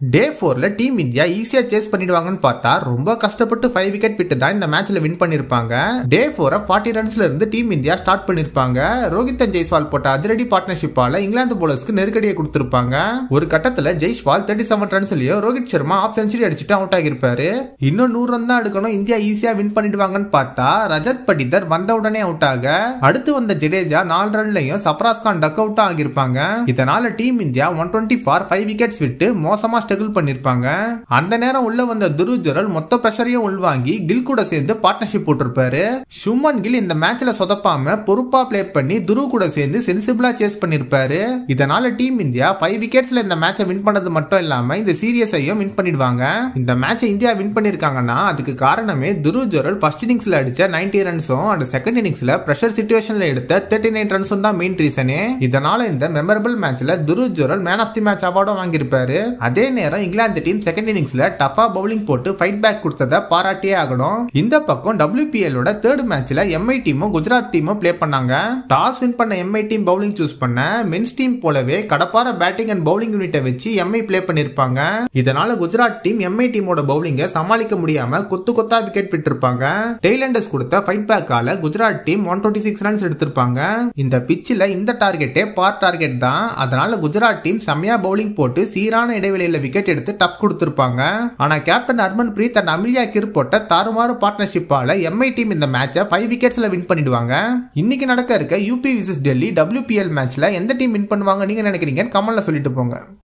டே ஃபோர்ல team India ஈஸியா chase பண்ணிடுவாங்கன்னு பார்த்தா ரொம்ப கஷ்டப்பட்டு ஃபைவ் விக்கெட் விட்டு தான் இந்த மேட்ச்ல வின் பண்ணிருப்பாங்க டே ஃபோரை ஃபார்ட்டி ரன்ஸ்ல இருந்து டீம் இந்தியா ஸ்டார்ட் பண்ணிருப்பாங்க ரோஹித் அண்ட் ஜெய்ஸ்வால் போட்ட அதிரடி பார்ட்னர்ஷிப்பால இங்கிலாந்து போலர்ஸ்க்கு நெருக்கடியை கொடுத்திருப்பாங்க ஒரு கட்டத்துல ஜெய்ஸ்வால் தேர்ட்டி செவன் ரன்ஸ்லயோ ரோஹித் சர்மா ஆஃப் செஞ்சுரி அடிச்சுட்டு அவுட் ஆகிருப்பாரு இன்னும் நூறு ரன் தான் எடுக்கணும் இந்தியா ஈஸியா வின் பண்ணிடுவாங்கன்னு பார்த்தா ரஜத் படிதர் வந்த உடனே அவுட் ஆக அடுத்து வந்த ஜடேஜா நாலு ரன்லயும் சப்ராஸ் கான் டக் அவுட் ஆகியிருப்பாங்க இதனால team India one twenty for five wickets விட்டு மோசமா ஸ்ட்ரகிள் பண்ணிருப்பாங்க அந்த நேரம் உள்ள வந்த துரு ஜுரல் மொத்த பிரஷரையும் உள்வாங்கி கில் கூட சேர்ந்து பார்ட்னர்ஷிப் போட்டிருப்பாரு சுமன் கில் இந்த மேட்ச்ல சொதப்பாம பொறுப்பா ப்ளே பண்ணி துரு கூட சேர்ந்து சென்சிபிளா சேஸ் பண்ணிருப்பாரு இதனால டீம் இந்தியா ஃபைவ் விக்கெட்ஸ்ல இந்த மேட்சை வின் பண்ணது மட்டும் இல்லாம இந்த சீரியஸையும் வின் பண்ணிடுவாங்க இந்த மேட்சை இந்தியா வின் பண்ணிருக்காங்கன்னா அதுக்கு காரணமே துரு ஜுரல் ஃபர்ஸ்ட் இன்னிங்ஸ்ல அடிச்ச 90 ரன்ஸும் அந்த செகண்ட் இன்னிங்ஸ்ல பிரஷர் சுச்சுவேஷன்ல எடுத்த தேர்ட்டி நைன் ரன்ஸும் தான் மெயின் ரீசனே இதனால இந்த மெமரபிள் மேட்ச்ல Dhruv Jurel man of the match அவார்டும் வாங்கியிருப்பாரு அதே நேரம் இங்கிலாந்து டீம் செகண்ட் இன்னிங்ஸ்ல டஃபா பவுலிங் போட்டு ஃபைட் பேக் கொடுத்ததை பாராட்டியே ஆகணும் இந்த பக்கம் WPL ஓட தேர்ட் மேட்ச்ல எம்ஐ டீமும் குஜராத் டீமும் ப்ளே பண்ணாங்க டாஸ் வின் பண்ண எம்ஐ டீம் பவுலிங் சூஸ் பண்ண மென்ஸ் டீம் போலவே கடப்பார பேட்டிங் அண்ட் பவுலிங் யூனிட்டை வச்சு எம்ஐ ப்ளே பண்ணிருப்பாங்க இதனால குஜராத் டீம் எம்ஐ டீமோட பவுலிங்கை சமாளிக்க முடியாம கொத்து கொத்தா விக்கெட் விட்டுருப்பாங்க டெய்லண்டர்ஸ் கொடுத்த ஃபைட் பேக்கால Gujarat team one twenty six runs எடுத்திருப்பாங்க இந்த பிச்சில் இந்த டார்கெட்டே பார் டார்கெட் தான் அதனால குஜராத் டீம் செம்மையா பவுலிங் போட்டு சீரான இடைவெளியில விக்கெட் எடுத்து டப் கொடுத்திருப்பாங்க ஆனா captain Harman breath and Amelia Gir போட்ட தாறுமாறு பார்ட்னர்ஷிப்பால எம்ஐ டீம் இந்த மேட்சை ஃபைவ் விக்கெட்ஸ்ல வின் பண்ணிடுவாங்க இன்னைக்கு நடக்க இருக்க யூபி விசஸ் டெல்லி WPL மேட்ச்ல எந்த டீம் வின் பண்ணுவாங்க நீங்க நினைக்கிறீங்கன்னு கமெண்ட்ல சொல்லிட்டு போங்க